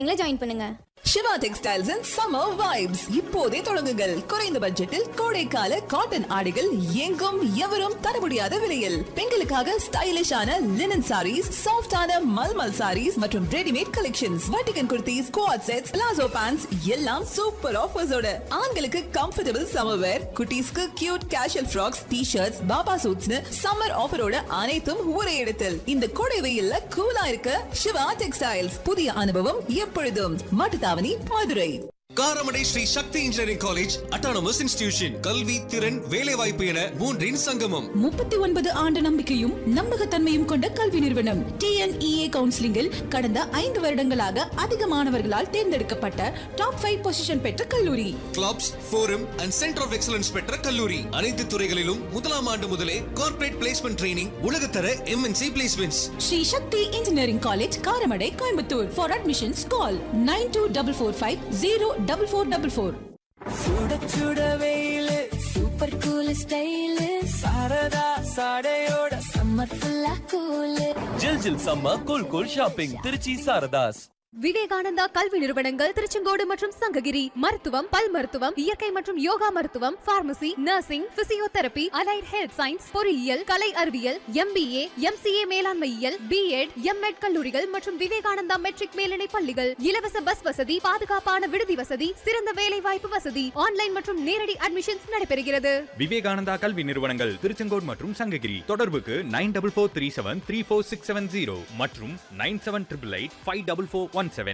நீங்களே ஜாயின் பண்ணுங்க Siva textiles and summer vibes இப்போதே தொடங்குங்கள் குறைந்த பட்ஜெட்டில் கோடைக்கால காட்டன் ஆடைகள் எங்கும் எவரும் தர முடியாத விலையில் பெண்களுக்காக ஸ்டைலிஷான லினன் சாரீஸ் சாஃப்டான மல்மல் சாரீஸ் மற்றும் ரெடிமேட் கலெக்ஷன்ஸ் வட்டிகன் kurtis co-ord sets palazzo pants எல்லாம் சூப்பர் ஆஃபர்ஸோட ஆண்களுக்கு கம்ஃபர்டபுள் சம்மர் வேர் குட்டீஸ்க்கு cute casual frocks T shirts baba சூட்ஸ்னு சம்மர் ஆஃபரோட அனைத்தும் ஒரே இடத்தில் இந்த கோடை வெயில்ல கூலா இருக்க சிவா டெக்ஸ்டைல்ஸ் புதிய அனுபவம் எப்பொழுதும் Mattuthavani Madurai Karamadai Sri Sakthi engineering college autonomous institution கல்வி திறன் வேலைவாய்ப்பு என மூன்றின் சங்கமம் முப்பத்தி ஒன்பது ஆண்டு நம்பிக்கையும் நம்பகத்தன்மையும் கொண்ட கல்வி நிறுவனம் டிஎன்இஏ கவுன்சிலிங்கில் கடந்த ஐந்து வருடங்களாக அதிக மாணவர்களால் தேர்ந்தெடுக்கப்பட்ட டாப் ஃபைவ் பொசிஷன் பெற்ற கல்லூரி clubs forum and centre of excellence பெற்ற கல்லூரி அனைத்து துறைகளிலும் முதலாம் ஆண்டு முதலே கார்ப்பரேட் பிளேஸ்மெண்ட் ட்ரைனிங் உலகத்தர MNC placements Sri Sakthi engineering college Karamadai Coimbatore for admissions call nine two double four five zero double four double four சுட சுட வெயிலு சூப்பர் கூல் ஸ்டைலு சாரதா சாடையோட சம்மர் ஃபுல்லா கூலு ஜில் ஜில் சம்ம cool cool shopping Trichy Saradhas Vivekananda கல்வி நிறுவனங்கள் திருச்செங்கோடு மற்றும் சங்ககிரி மருத்துவம் பல் மருத்துவம் இயற்கை மற்றும் யோகா மருத்துவம் pharmacy nursing physiotherapy allied health science பொறியியல் கலை அறிவியல் எம்பிஏ எம்சிஏ மேலாண்மையியல் பிஎட் எம்எட் கல்லூரிகள் மற்றும் விவேகானந்தா மெட்ரிக் மேல்நிலை பள்ளிகள் இலவச பஸ் வசதி பாதுகாப்பான விடுதி வசதி சிறந்த வேலை வாய்ப்பு வசதி ஆன்லைன் மற்றும் நேரடி அட்மிஷன்ஸ் நடைபெறுகிறது விவேகானந்தா கல்வி நிறுவனங்கள் திருச்செங்கோடு மற்றும் சங்ககிரி தொடர்புக்கு nine double four three seven three four six seven zero மற்றும் nine seven triple eight five double four one seven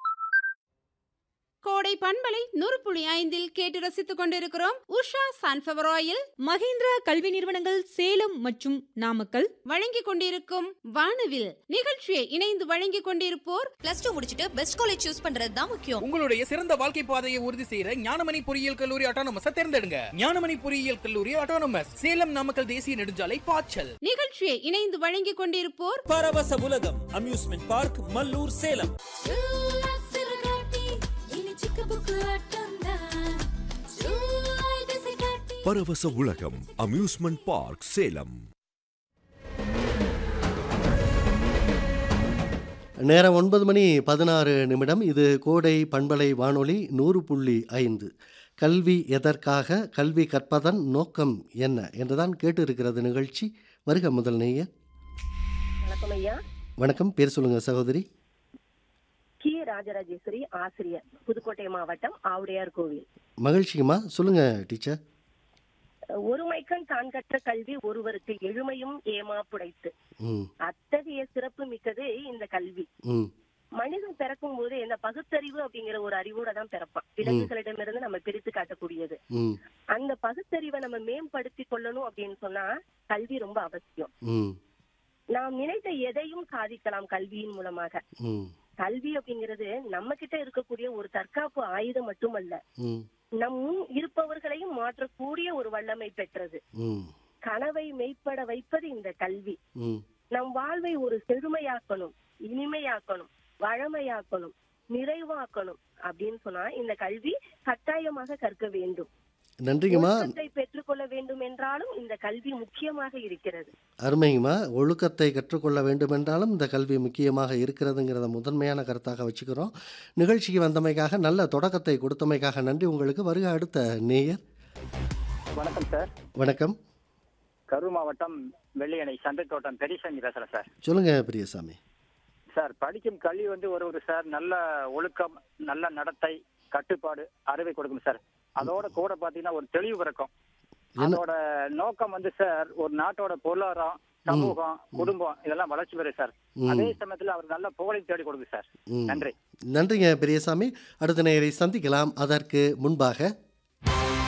கோடை பண்பலை நூறு புள்ளி ஐந்தில் கேட்டு ரசித்துக் கொண்டிருக்கிறோம் உஷா சன்ஃபவர் ஆயில் மகேந்திரா கல்வி நிறுவனங்கள் சேலம் மற்றும் நாமக்கல் வழங்கிக் கொண்டிருக்கும் வானவில் நிகழ்ச்சியை இணைந்து வழங்கிக் கொண்டிருப்போர் பிளஸ் டூ முடிச்சிட்டு பெஸ்ட் காலேஜ் சூஸ் பண்றது தான் முக்கியம் உங்களுடைய சிறந்த வாழ்க்கை பாதையை உறுதி செய்யற ஞானமணி பொறியியல் கல்லூரி ஆட்டோனமஸ் தேர்ந்தெடுங்க ஞானமணி பொறியியல் கல்லூரி ஆட்டோனமஸ் சேலம் நாமக்கல் தேசிய நெடுஞ்சாலை பாய்ச்சல் நிகழ்ச்சியை இணைந்து வழங்கிக் கொண்டிருப்போர் பரவச உலகம் அம்யூஸ்மெண்ட் பார்க் மல்லூர் சேலம் பரவச உலகம் அம்யூஸ்மெண்ட் பார்க் சேலம் நேரம் ஒன்பது மணி பதினாறு நிமிடம் இது கோடை பண்பலை வானொலி நூறு புள்ளி ஐந்து கல்வி எதற்காக கல்வி கற்பதன் நோக்கம் என்ன என்றுதான் கேட்டு இருக்கிறது நிகழ்ச்சி வருக முதல் நேயர் வணக்கம் ஐயா வணக்கம் பேர் சொல்லுங்க சகோதரி கி ராஜராஜேஸ்வரி ஆசிரியர் புதுக்கோட்டை மாவட்டம் ஆவுடையார் கோவில் மகிழ்ச்சிங்கம்மா சொல்லுங்க டீச்சர் ஒருமைக்கண் தான் கற்ற கல்வி ஒருவருக்கு எழுமையும் ஏமா புடைத்து ம் அத்தகைய சிறப்பு மிக்கது இந்த கல்வி ம் மனிதன் பிறக்கும் போது இந்த பகுத்தறிவு அப்படிங்கிற ஒரு அறிவோட தான் பிறப்பான் விலங்குகளிடமிருந்து நம்ம பிரித்து காட்டக்கூடியது ம் அந்த பகுத்தறிவை நம்ம மேம்படுத்தி கொள்ளணும் அப்படின்னு சொன்னா கல்வி ரொம்ப அவசியம் ம் நாம் நினைத்த எதையும் சாதிக்கலாம் கல்வியின் மூலமாக ம் கல்வி அப்படிங்கிறது நம்ம கிட்ட இருக்கக்கூடிய ஒரு தற்காப்பு ஆயுதம் மட்டுமல்ல ம் நம் முன் இருப்பவர்களையும் மாற்றக்கூடிய ஒரு வல்லமை பெற்றது ம் கனவை மெய்ப்பட வைப்பது இந்த கல்வி ம் நம் வாழ்வை ஒரு செழுமையாக்கணும் இனிமையாக்கணும் வளமையாக்கணும் நிறைவாக்கணும் அப்படின்னு சொன்னா இந்த கல்வி கட்டாயமாக கற்க வேண்டும் நன்றிங்கம்மா ஒழுக்கத்தை பெற்றுக்கொள்ள வேண்டும் என்றாலும் இந்த கல்வி முக்கியமாக இருக்கிறது அருமைங்கம்மா ஒழுக்கத்தை கற்றுக்கொள்ள வேண்டுமென்றாலும் இந்த கல்வி முக்கியமாக இருக்கிறதுங்கிறத முதன்மையான கருத்தாக வச்சுக்கிறோம் நிகழ்ச்சிக்கு வந்தமைக்காக நல்ல தொடக்கத்தை கொடுத்தமைக்காக நன்றி உங்களுக்கு வருக அடுத்த நேயர் வணக்கம் சார் வணக்கம் கரூர் மாவட்டம் வெள்ளியணை சந்தை தோட்டம் பெரியசாமி பேசுறேன் சார் சொல்லுங்க பிரியசாமி சார் படிக்கும் கல்வி வந்து ஒரு ஒரு சார் நல்ல ஒழுக்கம் நல்ல நடத்தை கட்டுப்பாடு அறிவை கொடுக்கும் சார் அதோட கூட பாத்தீங்கன்னா ஒரு தெளிவு பிறக்கும் அதோட நோக்கம் வந்து சார் ஒரு நாட்டோட பொருளாதாரம் சமூகம் குடும்பம் இதெல்லாம் வளர்ச்சி பெறும் சார் ம். அதே சமயத்துல அவர் நல்ல புகழை தேடி கொடுக்கும் சார் ம். நன்றி நன்றிங்க பெரியசாமி அடுத்த நேயரை சந்திக்கலாம் அதற்கு முன்பாக